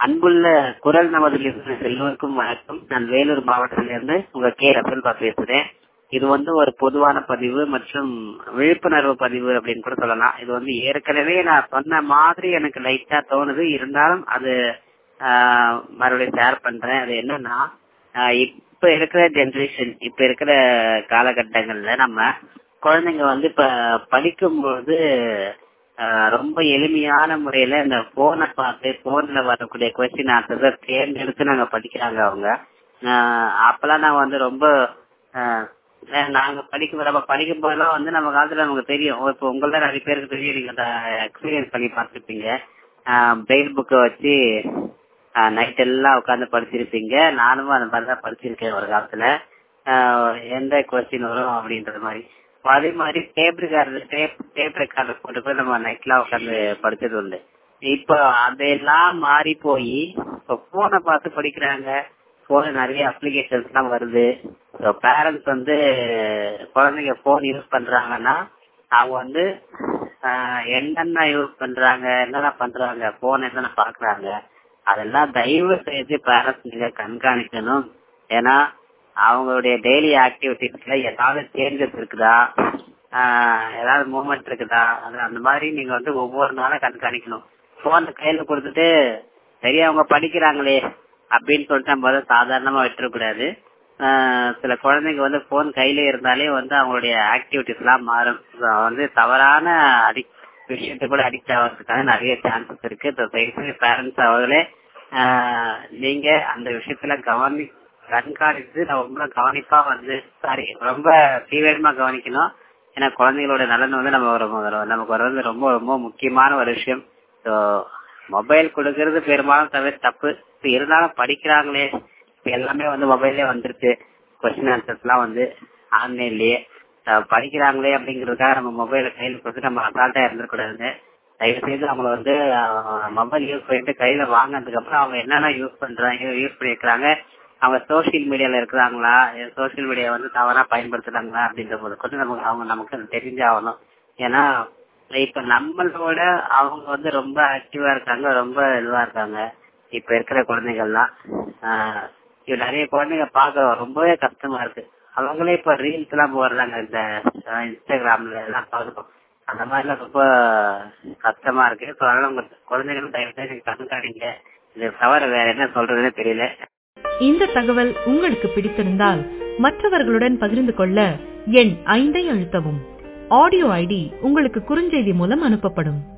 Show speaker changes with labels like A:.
A: அன்புள்ள குரல் நமதிலிருந்து செல்வருக்கும் வணக்கம் நான் வேலூர் மாவட்டத்திலிருந்து உங்க கே ரசல்பா பேசுறேன் இது வந்து ஒரு பொதுவான பதிவு மற்றும் விழிப்புணர்வு பதிவு அப்படின்னு கூட சொல்லலாம் இது வந்து ஏற்கனவே நான் சொன்ன மாதிரி எனக்கு லைட்டா தோணுது இருந்தாலும் அது ஆஹ், மறுபடியும் ஷேர் பண்றேன் அது என்னன்னா ஆஹ், இப்ப இருக்கிற ஜெனரேஷன் இப்ப இருக்கிற காலகட்டங்கள்ல நம்ம குழந்தைங்க வந்து இப்ப படிக்கும்போது ஆஹ், ரொம்ப எளிமையான முறையில இந்த போனை பார்த்து போன்ல வரக்கூடிய கொஸ்டின் ஆன்சர் தேர்ந்தெடுத்து நாங்க படிக்கிறாங்க அவங்க ஆஹ், அப்பெல்லாம் நான் வந்து ரொம்ப ஆஹ், நாங்க படிக்கும் நம்ம படிக்கும் போதெல்லாம் வந்து நம்ம காலத்துல நமக்கு தெரியும் இப்போ உங்கள நிறைய பேருக்கு தெரியும் நீங்க எக்ஸ்பீரியன்ஸ் பண்ணி பார்த்துருப்பீங்க பிரெயில் புக்கை வச்சு நைட் எல்லாம் உட்காந்து படிச்சிருப்பீங்க நானும் அந்த மாதிரி தான் படிச்சிருக்கேன் ஒரு காலத்துல ஆஹ் எந்த கொஸ்டின் வரும் அப்படின்றது மாதிரி அதே மாதிரி tape recorder tape tape recorder போட்டு போய் நம்ம நைட்லாம் உட்காந்து படிச்சது உண்டு இப்போ அதெல்லாம் மாறி போய் இப்போ போனை பார்த்து படிக்கிறாங்க போன்ல நிறைய அப்ளிகேஷன்ஸ் எல்லாம் வருது பேரண்ட்ஸ் வந்து குழந்தைங்க போன் யூஸ் பண்றாங்கன்னா அவங்க வந்து ஆஹ் என்னென்ன யூஸ் பண்றாங்க என்னென்ன பண்றாங்க போன் என்னென்ன பாக்குறாங்க அதெல்லாம் தயவு செய்து பேரண்ட்ஸ் நீங்க கண்காணிக்கணும் ஏன்னா அவங்களுடைய டெய்லி ஆக்டிவிட்டிஸ்ல ஏதாவது சேஞ்சஸ் இருக்குதா ஆஹ் ஏதாவது மூவ்மெண்ட் இருக்குதா அது அந்த மாதிரி நீங்க வந்து ஒவ்வொரு நாளும் கண்காணிக்கணும் போன் கையில கொடுத்துட்டு சரி அவங்க படிக்கிறாங்களே அப்படின்னு சொல்லிட்டு நம்ம வந்து சாதாரணமா விட்டுறக்கூடாது ஆஹ் சில குழந்தைங்க வந்து போன் கையில இருந்தாலே வந்து அவங்களுடைய ஆக்டிவிட்டிஸ் எல்லாம் மாறும் So, வந்து தவறான அடிக் விஷயத்தை கூட அடிக்ட் ஆகிறதுக்கான நிறைய சான்சஸ் இருக்கு பேரண்ட்ஸ் அவர்களே ஆஹ் நீங்க அந்த விஷயத்துல கவனி கண்காணித்து ரொம்ப கவனிப்பா வந்து சாரி ரொம்ப தீவிரமா கவனிக்கணும் ஏன்னா குழந்தைகளோட நலன் வந்து நம்ம ஒரு- நமக்கு வர்றது ரொம்ப ரொம்ப முக்கியமான ஒரு விஷயம் ஸோ மொபைல் கொடுக்கறது பெரும்பாலும் தவிர தப்பு இப்ப இருந்தாலும் படிக்கிறாங்களே இப்ப எல்லாமே வந்து மொபைல்லே வந்துருச்சு கொஸ்டின் ஆன்சர்ஸ் எல்லாம் வந்து ஆன்லைன்லயே அஹ் படிக்கிறாங்களே அப்படிங்கறதுக்காக நம்ம மொபைல கையில கொடுத்து நம்ம அசால்ட்டா இருந்துடக்கூடாது தயவு செய்து அவங்கள வந்து மொபைல் யூஸ் பண்ணிட்டு கையில வாங்கினதுக்கு அப்புறம் அவங்க என்னென்ன யூஸ் பண்றாங்க யூஸ் பண்ணிருக்கிறாங்க அவங்க சோசியல் மீடியால இருக்கிறாங்களா சோசியல் மீடியா வந்து தவறா பயன்படுத்துறாங்களா அப்படின்ற போது கொஞ்சம் நமக்கு அவங்க நமக்கு அது தெரிஞ்சாகணும் ஏன்னா இப்ப நம்மளோட அவங்க வந்து ரொம்ப ஆக்டிவா இருக்காங்க ரொம்ப இதுவா இருக்காங்க இப்ப இருக்கிற குழந்தைகள்லாம் ஆஹ் இது நிறைய குழந்தைங்க பார்க்க ரொம்பவே கஷ்டமா இருக்கு அவங்களே இப்ப ரீல்ஸ் எல்லாம் போடுறாங்க இந்த ஆஹ் இன்ஸ்டாகிராம்ல எல்லாம் பார்க்கணும் அந்த மாதிரிலாம் ரொம்ப கஷ்டமா இருக்கு So, அதனால உங்க குழந்தைகளும் தயவு செய்து கண்காணிங்க இது தவிர வேற என்ன சொல்றதுன்னு தெரியல
B: இந்த தகவல் உங்களுக்கு பிடித்திருந்தால் மற்றவர்களுடன் பகிர்ந்து கொள்ள எண் ஐந்தை அழுத்தவும் ஆடியோ ஐடி உங்களுக்கு குறுஞ்செய்தி மூலம் அனுப்பப்படும்